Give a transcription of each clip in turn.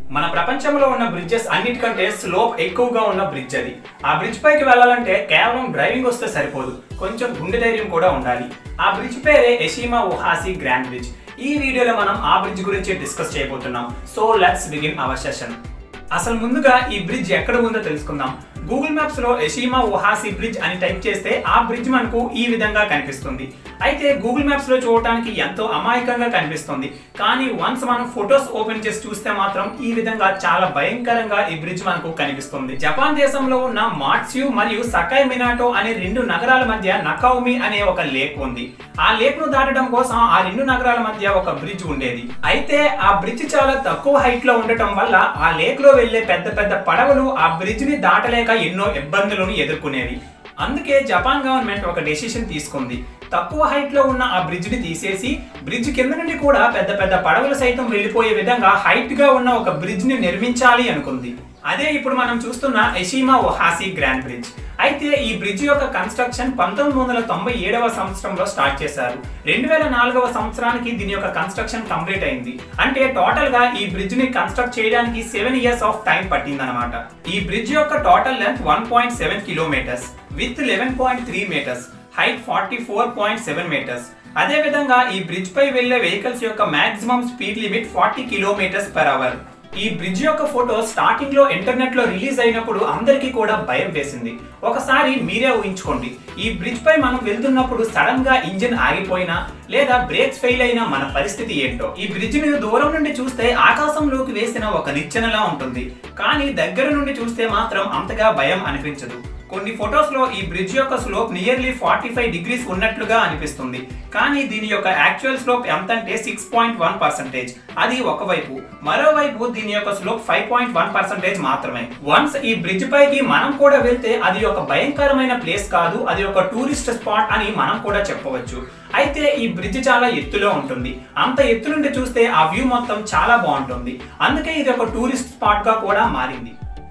మన ప్రపంచంలో ఉన్న బ్రిడ్జెస్ అన్నిటికంటే స్లోప్ ఎక్కువగా ఉన్న బ్రిడ్జ్ అది ఆ బ్రిడ్జ్ పైకి వెళ్ళాలంటే కేవలం డ్రైవింగ్ వస్తే సరిపోదు కొంచెం గుండె ధైర్యం కూడా ఉండాలి ఆ బ్రిడ్జ్ పేరే ఎషిమా ఉహాసి గ్రాండ్ బ్రిడ్జ్ ఈ వీడియోలో మనం ఆ బ్రిడ్జ్ గురించి డిస్కస్ చేయబోతున్నాం so let's begin our session అసలు ముందుగా ఈ బ్రిడ్జ్ ఎక్కడ ఉందో తెలుసుకుందాం గూగుల్ మ్యాప్స్ లో ఎషిమా ఓహాసి బ్రిడ్జ్ అని టైప్ చేస్తే ఆ బ్రిడ్జ్ మనకు ఈ విధంగా కనిపిస్తుంది అయితే గూగుల్ మ్యాప్స్ లో చూడటానికి ఎంతో అమాయకంగా కనిపిస్తుంది కానీ వన్స్ మనం ఫొటోస్ ఓపెన్ చేసి చూస్తే మాత్రం ఈ విధంగా చాలా భయంకరంగా ఈ బ్రిడ్జ్ మనకు కనిపిస్తుంది జపాన్ దేశంలో ఉన్న మాట్స్యూ మరియు సకై మినాటో అనే రెండు నగరాల మధ్య నకౌమి అనే ఒక లేక్ ఉంది ఆ లేక్ ను దాటడం కోసం ఆ రెండు నగరాల మధ్య ఒక బ్రిడ్జ్ ఉండేది అయితే ఆ బ్రిడ్జ్ చాలా తక్కువ హైట్ లో ఉండటం వల్ల ఆ లేక్ లో వెళ్లే పెద్ద పెద్ద పడవలు ఆ బ్రిడ్జ్ ని దాటలేక ఎన్నో ఇబ్బందులను ఎదుర్కొనేవి అందుకే జపాన్ గవర్నమెంట్ ఒక డెసిషన్ తీసుకుంది తక్కువ హైట్ లో ఉన్న ఆ బ్రిడ్జ్ ని తీసేసి బ్రిడ్జ్ కింద నుండి కూడా పెద్ద పెద్ద పడవలు సైతం వెళ్ళిపోయే విధంగా హైట్ గా ఉన్న ఒక బ్రిడ్జ్ ని నిర్మించాలి అనుకుంది అదే ఇప్పుడు మనం చూస్తున్న ఎషిమా ఒహాసి గ్రాండ్ బ్రిడ్జ్ అయితే ఈ బ్రిడ్జ్ యొక్క కన్స్ట్రక్షన్ పంతొమ్మిది వందల తొంభై ఏడవ సంవత్సరంలో స్టార్ట్ చేశారు రెండు వేల నాలుగవ సంవత్సరానికి దీని యొక్క కన్స్ట్రక్షన్ కంప్లీట్ అయింది అంటే టోటల్ గా ఈ బ్రిడ్జ్ ని కన్స్ట్రక్ట్ చేయడానికి సెవెన్ ఇయర్స్ ఆఫ్ టైం పట్టిందనమాట ఈ బ్రిడ్జ్ యొక్క total length one point seven kilometres with eleven point three metres height forty four point seven metres అదే విధంగా ఈ బ్రిడ్జ్ పై వెళ్లే వెహికల్స్ యొక్క maximum speed limit forty kilometres per hour ఈ బ్రిడ్జ్ యొక్క ఫోటో స్టార్టింగ్ లో ఇంటర్నెట్ లో రిలీజ్ అయినప్పుడు అందరికీ కూడా భయం వేసింది ఒకసారి మీరే ఊహించుకోండి ఈ బ్రిడ్జ్ పై మనం వెళ్తున్నప్పుడు సడన్ గా ఇంజిన్ ఆగిపోయినా లేదా బ్రేక్స్ ఫెయిల్ అయినా మన పరిస్థితి ఏంటో ఈ బ్రిడ్జ్ ని దూరం నుండి చూస్తే ఆకాశంలోకి వేసిన ఒక నిచ్చెనలా ఉంటుంది కానీ దగ్గర నుండి చూస్తే మాత్రం అంతగా భయం అనిపించదు కొన్ని ఫొటోస్ లో ఈ బ్రిడ్జ్ యొక్క slope nearly forty five degrees ఉన్నట్లుగా అనిపిస్తుంది కానీ దీని యొక్క యాక్చువల్ స్లోప్ ఎంత అంటే సిక్స్ పాయింట్ వన్ పర్సెంటేజ్ అది ఒకవైపు మరోవైపు దీని యొక్క slope five point one percentage మాత్రమే వన్స్ ఈ బ్రిడ్జ్ పైకి మనం కూడా వెళ్తే అది ఒక భయంకరమైన ప్లేస్ కాదు అది ఒక టూరిస్ట్ స్పాట్ అని మనం కూడా చెప్పవచ్చు అయితే ఈ బ్రిడ్జ్ చాలా ఎత్తులో ఉంటుంది అంత ఎత్తు నుండి చూస్తే ఆ వ్యూ మొత్తం చాలా బాగుంటుంది అందుకే ఇది ఒక టూరిస్ట్ స్పాట్ గా కూడా మారింది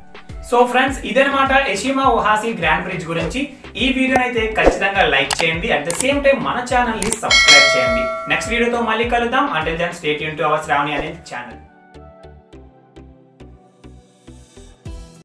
సో ఫ్రెండ్స్ ఇదనమాట ఎషిమా ఓహాసి గ్రాండ్ బ్రిడ్జ్ గురించి ఈ వీడియోని అయితే ఖచ్చితంగా లైక్ చేయండి అట్ ద సేమ్ టైం మన ఛానల్ ని సబ్స్క్రైబ్ చేయండి నెక్స్ట్ వీడియోతో మళ్ళీ కలుద్దాం అంటే దెన్ స్టేట్ యూన్ టు అవర్ శ్రావణి అనే ఛానల్